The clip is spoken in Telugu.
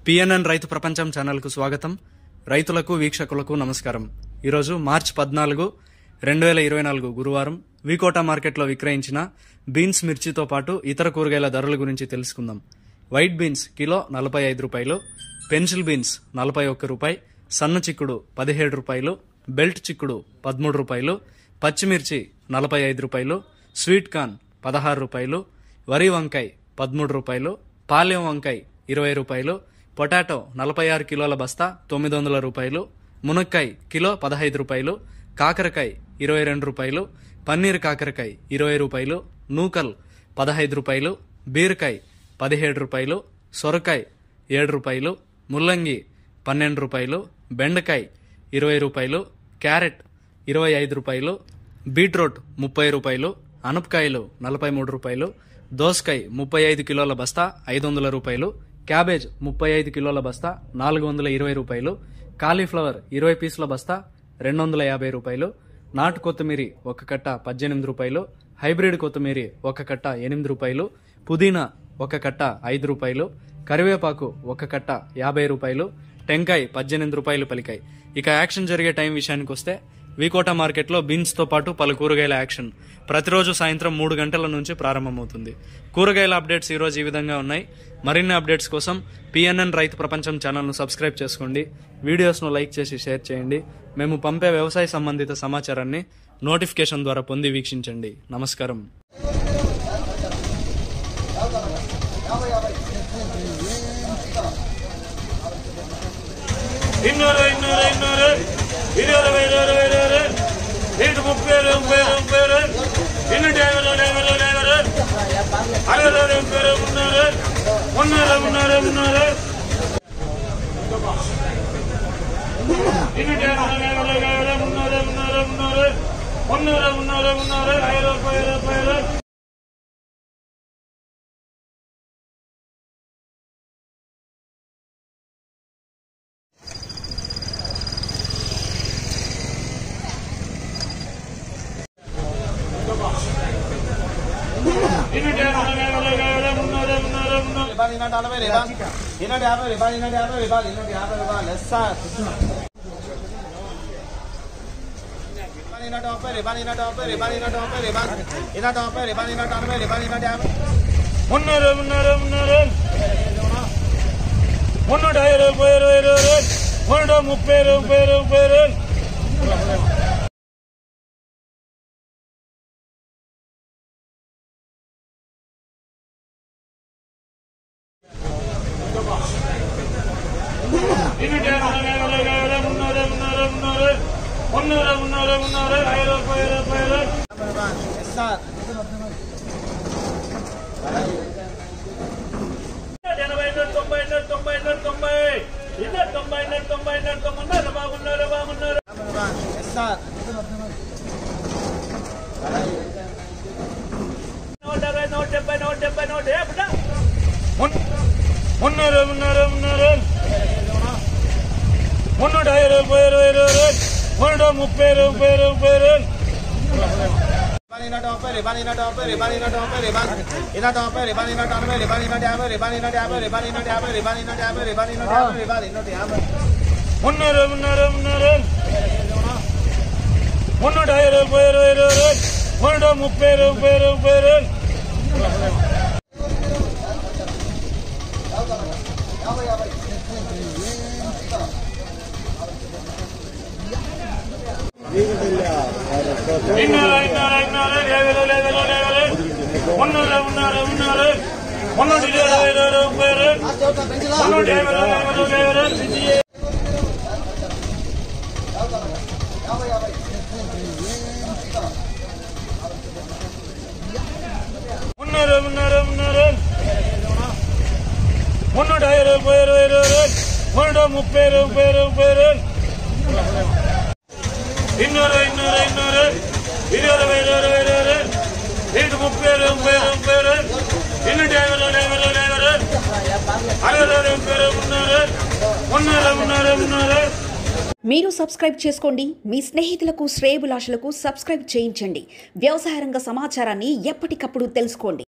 పిఎన్ఎన్ రైతు ప్రపంచం ఛానల్కు స్వాగతం రైతులకు వీక్షకులకు నమస్కారం ఈరోజు మార్చి పద్నాలుగు రెండు వేల ఇరవై నాలుగు గురువారం వికోటా మార్కెట్లో విక్రయించిన బీన్స్ మిర్చితో పాటు ఇతర కూరగాయల ధరల గురించి తెలుసుకుందాం వైట్ బీన్స్ కిలో నలభై ఐదు రూపాయలు పెన్సిల్ బీన్స్ నలభై ఒక్క రూపాయి సన్న చిక్కుడు పదిహేడు రూపాయలు బెల్ట్ చిక్కుడు పదమూడు రూపాయలు పచ్చిమిర్చి నలభై ఐదు రూపాయలు స్వీట్ కార్న్ పదహారు రూపాయలు వరి వంకాయ పదమూడు రూపాయలు పాలెం వంకాయ ఇరవై రూపాయలు పొటాటో నలభై ఆరు కిలోల బస్తా తొమ్మిది వందల రూపాయలు మునక్కాయ కిలో పదహైదు రూపాయలు కాకరకాయ ఇరవై రెండు రూపాయలు పన్నీర్ కాకరకాయ ఇరవై రూపాయలు నూకల్ పదహైదు రూపాయలు బీరకాయ పదిహేడు రూపాయలు సొరకాయ ఏడు రూపాయలు ముల్లంగి పన్నెండు రూపాయలు బెండకాయ ఇరవై రూపాయలు క్యారెట్ ఇరవై ఐదు రూపాయలు బీట్రూట్ ముప్పై రూపాయలు అనపకాయలు నలభై మూడు రూపాయలు దోసకాయ ముప్పై ఐదు కిలోల బస్తా ఐదు వందల రూపాయలు క్యాబేజ్ ముప్పై ఐదు కిలోల బస్తా నాలుగు వందల ఇరవై రూపాయలు కాలీఫ్లవర్ ఇరవై పీసుల బస్తా రెండు వందల యాభై రూపాయలు నాటు కొత్తిమీరి ఒక కట్ట పద్దెనిమిది రూపాయలు హైబ్రిడ్ కొత్తిమీరి ఒక కట్ట ఎనిమిది రూపాయలు పుదీనా ఒక కట్ట ఐదు రూపాయలు కరివేపాకు ఒక కట్ట యాభై రూపాయలు టెంకాయ పద్దెనిమిది రూపాయలు పలికాయి ఇక యాక్షన్ జరిగే టైం విషయానికి వస్తే వికోటా మార్కెట్లో బీన్స్తో పాటు పలు కూరగాయల యాక్షన్ ప్రతిరోజు సాయంత్రం మూడు గంటల నుంచి ప్రారంభమవుతుంది కూరగాయల అప్డేట్స్ ఈరోజు ఈ విధంగా ఉన్నాయి మరిన్ని అప్డేట్స్ కోసం పిఎన్ఎన్ రైతు ప్రపంచం ఛానల్ను సబ్స్క్రైబ్ చేసుకోండి వీడియోస్ను లైక్ చేసి షేర్ చేయండి మేము పంపే వ్యవసాయ సంబంధిత సమాచారాన్ని నోటిఫికేషన్ ద్వారా పొంది వీక్షించండి నమస్కారం ಇನ್ನೂರು ಇನ್ನೂರು ಇನ್ನೂರು ഇരുപത് ഇരുപത് ഇരുപത് വീണ്ടും മുപ്പത് മുപ്പത് മുപ്പത് ಇನ್ನೂറ്റി ಐವತ್ತು ಐವತ್ತು ಐವತ್ತು ಅರವತ್ತು ಮುಪ್ಪದು ಮುನ್ನೂರು ಮುನ್ನೂರು ಮುನ್ನೂರು ಮುನ್ನೂರು ಇನ್ನೂറ്റി ಐವತ್ತು ಐವತ್ತು ಐವತ್ತು ಮುನ್ನೂರು ಮುನ್ನೂರು ಮುನ್ನೂರು ಮುನ್ನೂರು ಮುನ್ನೂರು ಮುನ್ನೂರು ಐವತ್ತು ಐವತ್ತು ಐವತ್ತು ಇನ್ನೂറ്റി ಐವತ್ತು ಐವತ್ತು ಐವತ್ತು ಮುನ್ನೂರು ಮುನ್ನೂರು ಮುನ್ನೂರು రిబాల్ ఇన్నటి నలభై రిబాల్ ఇన్నటి యాభై రిబాల్ ఇన్నటి యాభై రిబాల్ ఇన్నటి యాభై రిబాల్ ఎస్ సార్ రిబాల్ ఇన్నటి ముప్పై రిబాల్ ఇన్నటి ముప్పై రిబాల్ ఇన్నటి ముప్పై రిబాల్ ఇన్నటి ముప్పై రిబాల్ ఇన్నటి నలభై రిబాల్ ఇన్నటి యాభై ಮುನ್ನೂರು ಮುನ್ನೂರು ಮುನ್ನೂರು ಮುನ್ನೂರ ಐದು ರೂಪಾಯಿ ಇರುವರು ಮುನ್ನೂರ ಮುಪ್ಪೈ ರೂಪಾಯಿ ರೂಪಾಯಿ ಮುನ್ನೂರು ಮುನ್ನೂರು ಮುನ್ನೂರು ಮುನ್ನೂರು ಮುನ್ನೂರು ಮುನ್ನೂರು ಐದು ರೂಪಾಯಿ ರೂಪಾಯಿ ఎస్ సార్ ఎనభై ఎన్నో తొంభై ఎన్నో తొంభై ఎన్నో తొంభై ఇన్నో తొంభై ఎన్నో తొంభై ఎన్నో తొమ్మిది బాగున్నారు బాగున్నారు ఎస్ సార్ నూట అరవై నూట డెబ్బై నూట డెబ్బై నూట యాభై మున్నూరు మున్నూరు మున్నూరు మున్నూట ఐదు రూపాయి ఇరవై ఇరవై మున్నూట ముప్పై రూపాయి రూపాయి రిబాల్ ఇన్నటి ముప్పై రిబాల్ ఇన్నటి ముప్పై రిబాల్ ఇన్నటి ముప్పై రిబాల్ ఇన్నటి ముప్పై రిబాల్ ఇన్నటి నలభై రిబాల్ ఇన్నటి యాభై రిబాల్ ఇన్నటి యాభై రిబాల్ ఇన్నటి యాభై రిబాల్ ఇన్నటి యాభై రిబాల్ ఇన్నటి యాభై రిబాల్ ఇన్నటి యాభై మున్నూరు మున్నూరు మున్నూరు మున్నూట ఐదు రూపాయి ఇరవై ఇరవై మున్నూట ముప్పై రూపాయి రూపాయి ಇನ್ನೂರು ಐನೂರು ಐನೂರು ಲೇವಲು ಲೇವಲು ಲೇವಲು ಮುನ್ನೂರು ಮುನ್ನೂರು ಮುನ್ನೂರು ಮುನ್ನೂರ ಇರುವದು ಇರುವದು ರೂಪಾಯಿ ಮುನ್ನೂರ ಐವತ್ತು ಲೇವಲು ಲೇವಲು ಮುನ್ನೂರು ಮುನ್ನೂರು ಮುನ್ನೂರು ಮುನ್ನೂರ ಐದು ರೂಪಾಯಿ ಇರುವದು ಇರುವದು ಮುನ್ನೂರ ಮುಪ್ಪೈ ರೂಪಾಯಿ ರೂಪಾಯಿ ಇನ್ನೂರು ಇನ್ನೂರು ಇನ್ನೂರು ഇരുപത് ഇരുപത് ഇരുപത് വീണ്ടും മുപ്പത് മുപ്പത് മുപ്പത് ಇನ್ನೂറ്റി ಐವತ್ತು ಐವತ್ತು ಐವತ್ತು ಅರವತ್ತು ಮುಪ್ಪದು ಮುನ್ನೂರು ಮುನ್ನೂರು ಮುನ್ನೂರು ಮುನ್ನೂರು మీరు సబ్స్క్రైబ్ చేసుకోండి మీ స్నేహితులకు శ్రేయబులాషులకు సబ్స్క్రైబ్ చేయించండి వ్యవసాయ రంగ సమాచారాన్ని ఎప్పటికప్పుడు తెలుసుకోండి